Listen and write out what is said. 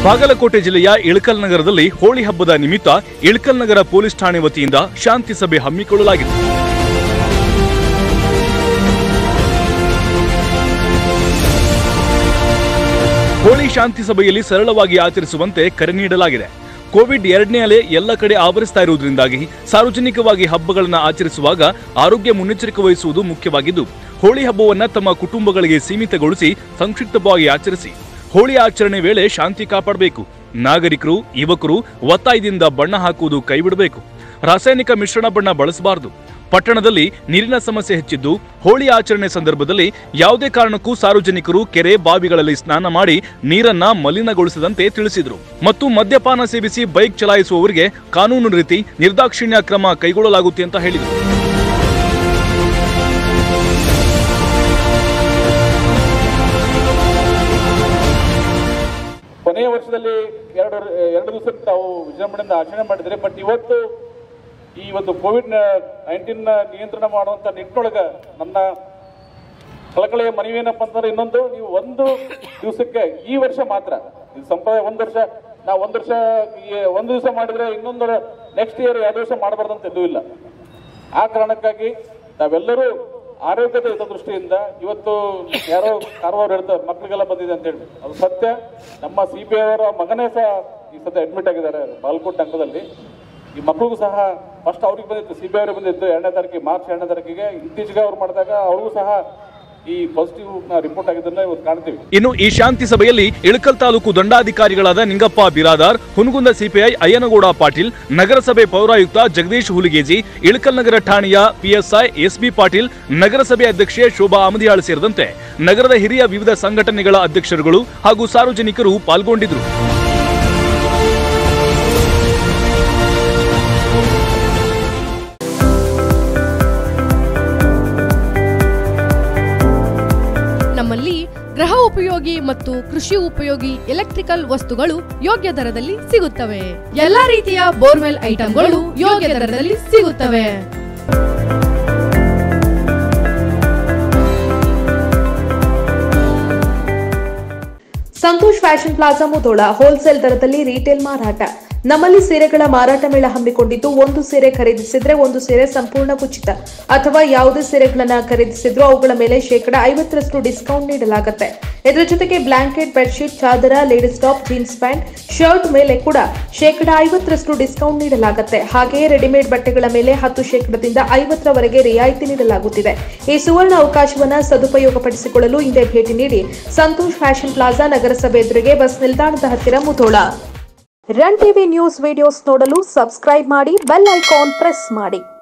ಬಾಗಲಕೋಟೆ ಜಿಲ್ಲೆಯ ಇಳಕಲ್ ನಗರದಲ್ಲಿ ಹೋಳಿ ಹಬ್ಬದ ನಿಮಿತ್ತ ಇಳಕಲ್ ನಗರ ಪೊಲೀಸ್ ಠಾಣೆ ವತಿಯಿಂದ ಶಾಂತಿ ಸಭೆ ಹಮ್ಮಿಕೊಳ್ಳಲಾಗಿತ್ತು ಹೋಳಿ ಶಾಂತಿ ಸಭೆಯಲ್ಲಿ ಸರಳವಾಗಿ ಆಚರಿಸುವಂತೆ ಕರೆ ನೀಡಲಾಗಿದೆ ಕೋವಿಡ್ ಎರಡನೇ ಅಲೆ ಎಲ್ಲ ಕಡೆ ಆವರಿಸ್ತಾ ಇರುವುದರಿಂದಾಗಿ ಸಾರ್ವಜನಿಕವಾಗಿ ಹಬ್ಬಗಳನ್ನು ಆಚರಿಸುವಾಗ ಆರೋಗ್ಯ ಮುನ್ನೆಚ್ಚರಿಕೆ ವಹಿಸುವುದು ಮುಖ್ಯವಾಗಿದ್ದು ಹೋಳಿ ಹಬ್ಬವನ್ನ ತಮ್ಮ ಕುಟುಂಬಗಳಿಗೆ ಸೀಮಿತಗೊಳಿಸಿ ಸಂಕ್ಷಿಪ್ತವಾಗಿ ಆಚರಿಸಿ ಹೋಳಿ ಆಚರಣೆ ವೇಳೆ ಶಾಂತಿ ಕಾಪಾಡಬೇಕು ನಾಗರಿಕರು ಯುವಕರು ಒತ್ತಾಯದಿಂದ ಬಣ್ಣ ಹಾಕುವುದು ಕೈಬಿಡಬೇಕು ರಾಸಾಯನಿಕ ಮಿಶ್ರಣ ಬಣ್ಣ ಬಳಸಬಾರದು ಪಟ್ಟಣದಲ್ಲಿ ನೀರಿನ ಸಮಸ್ಯೆ ಹೆಚ್ಚಿದ್ದು ಹೋಳಿ ಆಚರಣೆ ಸಂದರ್ಭದಲ್ಲಿ ಯಾವುದೇ ಕಾರಣಕ್ಕೂ ಸಾರ್ವಜನಿಕರು ಕೆರೆ ಬಾವಿಗಳಲ್ಲಿ ಸ್ನಾನ ಮಾಡಿ ನೀರನ್ನ ಮಲಿನಗೊಳಿಸದಂತೆ ತಿಳಿಸಿದರು ಮತ್ತು ಮದ್ಯಪಾನ ಸೇವಿಸಿ ಬೈಕ್ ಚಲಾಯಿಸುವವರಿಗೆ ಕಾನೂನು ರೀತಿ ನಿರ್ದಾಕ್ಷಿಣ್ಯ ಕ್ರಮ ಕೈಗೊಳ್ಳಲಾಗುತ್ತೆ ಅಂತ ಹೇಳಿದರು ಕೊನೆಯ ವರ್ಷದಲ್ಲಿ ಎರಡು ಎರಡು ದಿವಸಕ್ಕೆ ತಾವು ವಿಜೃಂಭಣೆಯಿಂದ ಆಚರಣೆ ಮಾಡಿದರೆ ಬಟ್ ಇವತ್ತು ಈ ಒಂದು ಕೋವಿಡ್ ನೈನ್ಟೀನ್ ನಿಯಂತ್ರಣ ಮಾಡುವಂತ ನಿಟ್ಟಿನೊಳಗೆ ನನ್ನ ಕಳಕಳಿಯ ಮನವಿ ಏನಪ್ಪ ಅಂತಂದ್ರೆ ಇನ್ನೊಂದು ನೀವು ಒಂದು ದಿವಸಕ್ಕೆ ಈ ವರ್ಷ ಮಾತ್ರ ಇದು ಸಂಪ್ರದಾಯ ಒಂದು ವರ್ಷ ನಾವು ಒಂದು ವರ್ಷ ಈ ಒಂದು ದಿವಸ ಮಾಡಿದ್ರೆ ಇನ್ನೊಂದು ನೆಕ್ಸ್ಟ್ ಇಯರ್ ಎರಡು ವರ್ಷ ಮಾಡಬಾರ್ದು ಅಂತ ಎಲ್ಲೂ ಇಲ್ಲ ಆ ಕಾರಣಕ್ಕಾಗಿ ನಾವೆಲ್ಲರೂ ಆರೋಗ್ಯದ ಹಿತದೃಷ್ಟಿಯಿಂದ ಇವತ್ತು ಯಾರೋ ಕಾರವಾರ ಹೇಳ್ತಾರೆ ಮಕ್ಕಳಿಗೆಲ್ಲ ಬಂದಿದೆ ಅಂತ ಹೇಳಿ ಅದು ಸತ್ಯ ನಮ್ಮ ಸಿ ಬಿ ಅವರ ಮಗನೇ ಸಹ ಈ ಸದ್ಯ ಅಡ್ಮಿಟ್ ಆಗಿದ್ದಾರೆ ಬಾಲ್ಕೋಟ್ ಅಂಕದಲ್ಲಿ ಈ ಮಕ್ಕಳಿಗೂ ಸಹ ಫಸ್ಟ್ ಅವ್ರಿಗೆ ಬಂದಿತ್ತು ಸಿ ಬಿ ಅವರಿಗೆ ಬಂದಿತ್ತು ಎರಡನೇ ತಾರೀಕಿಗೆ ಮಾರ್ಚ್ ಎರಡನೇ ತಾರೀಕಿಗೆ ಇತ್ತೀಚೆಗೆ ಅವ್ರು ಮಾಡಿದಾಗ ಅವ್ರಿಗೂ ಸಹ ಈ ಪಾಸಿಟಿವ್ ರಿಪೋರ್ಟ್ ಆಗಿದ್ದನ್ನ ಇವತ್ತು ಕಾಣ್ತೀವಿ ಇನ್ನು ಈ ಶಾಂತಿ ಸಭೆಯಲ್ಲಿ ಇಳಕಲ್ ತಾಲೂಕು ದಂಡಾಧಿಕಾರಿಗಳಾದ ನಿಂಗಪ್ಪ ಬಿರಾದಾರ್ ಹುನಗುಂದ ಸಿಪಿಐ ಅಯ್ಯನಗೌಡ ಪಾಟೀಲ್ ನಗರಸಭೆ ಪೌರಾಯುಕ್ತ ಜಗದೀಶ್ ಹುಲಿಗೇಜಿ ಇಳಕಲ್ ನಗರ ಠಾಣೆಯ ಪಿಎಸ್ಐ ಎಸ್ಬಿ ಪಾಟೀಲ್ ನಗರಸಭೆ ಅಧ್ಯಕ್ಷೆ ಶೋಭಾ ಅಮದಿಯಾಳ್ ಸೇರಿದಂತೆ ನಗರದ ಹಿರಿಯ ವಿವಿಧ ಸಂಘಟನೆಗಳ ಅಧ್ಯಕ್ಷರುಗಳು ಹಾಗೂ ಸಾರ್ವಜನಿಕರು ಪಾಲ್ಗೊಂಡಿದ್ದರು ನಮ್ಮಲ್ಲಿ ಗೃಹ ಉಪಯೋಗಿ ಮತ್ತು ಕೃಷಿ ಉಪಯೋಗಿ ಎಲೆಕ್ಟ್ರಿಕಲ್ ವಸ್ತುಗಳು ಯೋಗ್ಯ ದರದಲ್ಲಿ ಸಿಗುತ್ತವೆ ಎಲ್ಲಾ ರೀತಿಯ ಬೋರ್ವೆಲ್ ಐಟಂಗಳು ಯೋಗ್ಯ ದರದಲ್ಲಿ ಸಿಗುತ್ತವೆ Santosh fashion plaza Mudhol wholesale ದರದಲ್ಲಿ ರೀಟೇಲ್ ಮಾರಾಟ ನಮ್ಮಲ್ಲಿ ಸೀರೆಗಳ ಮಾರಾಟ ಮೇಳ ಹಮ್ಮಿಕೊಂಡಿದ್ದು ಒಂದು ಸೀರೆ ಖರೀದಿಸಿದ್ರೆ ಒಂದು ಸೀರೆ ಸಂಪೂರ್ಣ ಉಚಿತ ಅಥವಾ ಯಾವುದೇ ಸೀರೆಗಳನ್ನ ಖರೀದಿಸಿದ್ರು ಅವುಗಳ ಮೇಲೆ ಶೇಕಡ ಐವತ್ತರಷ್ಟು ಡಿಸ್ಕೌಂಟ್ ನೀಡಲಾಗುತ್ತೆ ಇದರ ಜೊತೆಗೆ ಬ್ಲಾಂಕೆಟ್ ಬೆಡ್ಶೀಟ್ ಚಾದರ ladies top jeans pant shirt ಮೇಲೆ ಕೂಡ ಶೇಕಡ ಐವತ್ತರಷ್ಟು ಡಿಸ್ಕೌಂಟ್ ನೀಡಲಾಗುತ್ತೆ ಹಾಗೆಯೇ ರೆಡಿಮೇಡ್ ಬಟ್ಟೆಗಳ ಮೇಲೆ ಹತ್ತು ಶೇಕಡದಿಂದ ಐವತ್ತರವರೆಗೆ ರಿಯಾಯಿತಿ ನೀಡಲಾಗುತ್ತಿದೆ ಈ ಸುವರ್ಣ ಅವಕಾಶವನ್ನ ಸದುಪಯೋಗಪಡಿಸಿಕೊಳ್ಳಲು ಹಿಂದೆ ಭೇಟಿ ನೀಡಿ ಸಂತೋಷ್ ಫ್ಯಾಷನ್ ಪ್ಲಾಜಾ ನಗರಸಭೆ ಎದುರಿಗೆ ಬಸ್ ನಿಲ್ದಾಣದ ಹತ್ತಿರ Mudhol run TV news videos ನೋಡಲು ಸಬ್ಸ್ಕ್ರೈಬ್ ಮಾಡಿ ಬೆಲ್ ಐಕಾನ್ ಪ್ರೆಸ್ ಮಾಡಿ